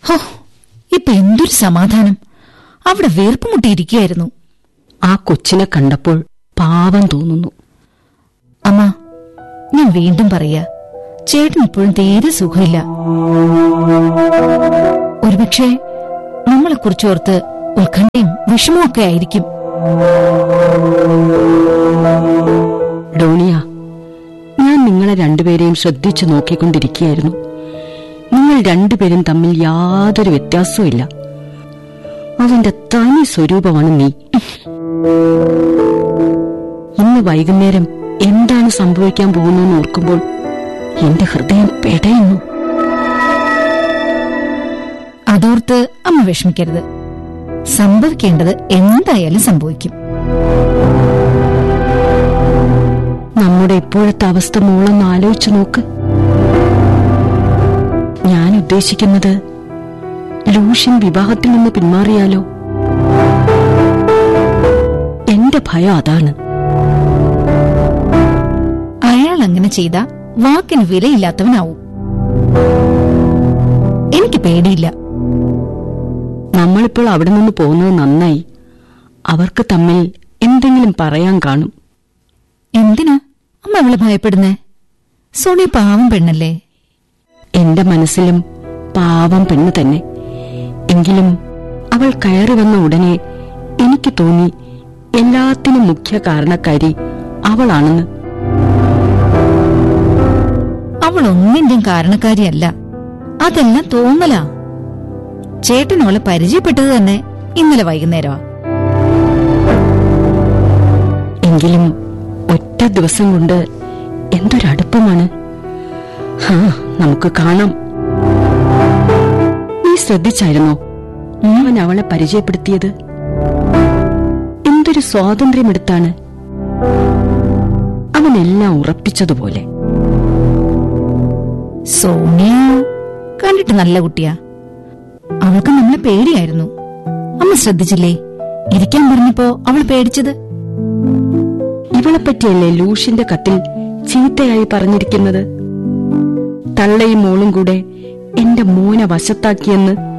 ഹോ ഇപ്പൊ എന്തൊരു സമാധാനം അവിടെ വീർപ്പ് മുട്ടിയിരിക്കുകയായിരുന്നു ആ കൊച്ചിനെ കണ്ടപ്പോൾ പാവം തോന്നുന്നു അമ്മ ഞാൻ വീണ്ടും പറയാ ചേട്ടൻ ഇപ്പോഴും തീരെ സുഖമില്ല ഒരുപക്ഷെ നമ്മളെ കുറിച്ചോർത്ത് ഉത്കണ്ഠയും വിഷമമൊക്കെ ആയിരിക്കും ഡോണിയ ഞാൻ നിങ്ങളെ രണ്ടുപേരെയും ശ്രദ്ധിച്ചു നോക്കിക്കൊണ്ടിരിക്കുകയായിരുന്നു നിങ്ങൾ രണ്ടുപേരും തമ്മിൽ യാതൊരു വ്യത്യാസവും ഇല്ല അവന്റെ തനി സ്വരൂപമാണ് നീ ഇന്ന് വൈകുന്നേരം എന്താണ് സംഭവിക്കാൻ പോകുന്നതെന്ന് ഓർക്കുമ്പോൾ എന്റെ ഹൃദയം പെടയുന്നു അതോർത്ത് അമ്മ വിഷമിക്കരുത് സംഭവിക്കേണ്ടത് എന്തായാലും സംഭവിക്കും നമ്മുടെ ഇപ്പോഴത്തെ അവസ്ഥ മോളൊന്ന് ആലോചിച്ചു നോക്ക് ഞാൻ ഉദ്ദേശിക്കുന്നത് ലൂഷ്യൻ വിവാഹത്തിൽ നിന്ന് പിന്മാറിയാലോ എന്റെ ഭയം അതാണ് അയാൾ അങ്ങനെ ചെയ്ത വാക്കിന് വിലയില്ലാത്തവനാവും എനിക്ക് പേടിയില്ല നമ്മളിപ്പോൾ അവിടെ നിന്ന് പോകുന്നത് നന്നായി അവർക്ക് തമ്മിൽ എന്തെങ്കിലും പറയാൻ കാണും എന്തിനാ അമ്മ അവളെ ഭയപ്പെടുന്നേ സോണി പാവം പെണ്ണല്ലേ എന്റെ മനസ്സിലും പാവം പെണ്ണ് തന്നെ എങ്കിലും അവൾ കയറി വന്ന ഉടനെ എനിക്ക് തോന്നി എല്ലാത്തിനും മുഖ്യ കാരണക്കാരി അവളാണെന്ന് അവൾ ഒന്നിന്റെയും കാരണക്കാരിയല്ല അതെല്ലാം തോന്നലാ ചേട്ടൻ അവളെ പരിചയപ്പെട്ടത് തന്നെ ഇന്നലെ വൈകുന്നേരമാ എങ്കിലും ഒറ്റ ദിവസം കൊണ്ട് എന്തൊരടുപ്പമാണ് ഹാ നമുക്ക് കാണാം നീ ശ്രദ്ധിച്ചായിരുന്നോ അവൻ അവളെ പരിചയപ്പെടുത്തിയത് എന്തൊരു സ്വാതന്ത്ര്യമെടുത്താണ് അവനെല്ലാം ഉറപ്പിച്ചതുപോലെ സോണിയ കണ്ടിട്ട് നല്ല കുട്ടിയാ അവൾക്ക് നമ്മളെ പേടിയായിരുന്നു അമ്മ ശ്രദ്ധിച്ചില്ലേ ഇരിക്കാൻ പറഞ്ഞപ്പോ അവൾ പേടിച്ചത് ഇവളെപ്പറ്റിയല്ലേ ലൂഷിന്റെ കത്തിൽ ചീത്തയായി പറഞ്ഞിരിക്കുന്നത് തള്ളയും മോളും കൂടെ എന്റെ മോനെ വശത്താക്കിയെന്ന്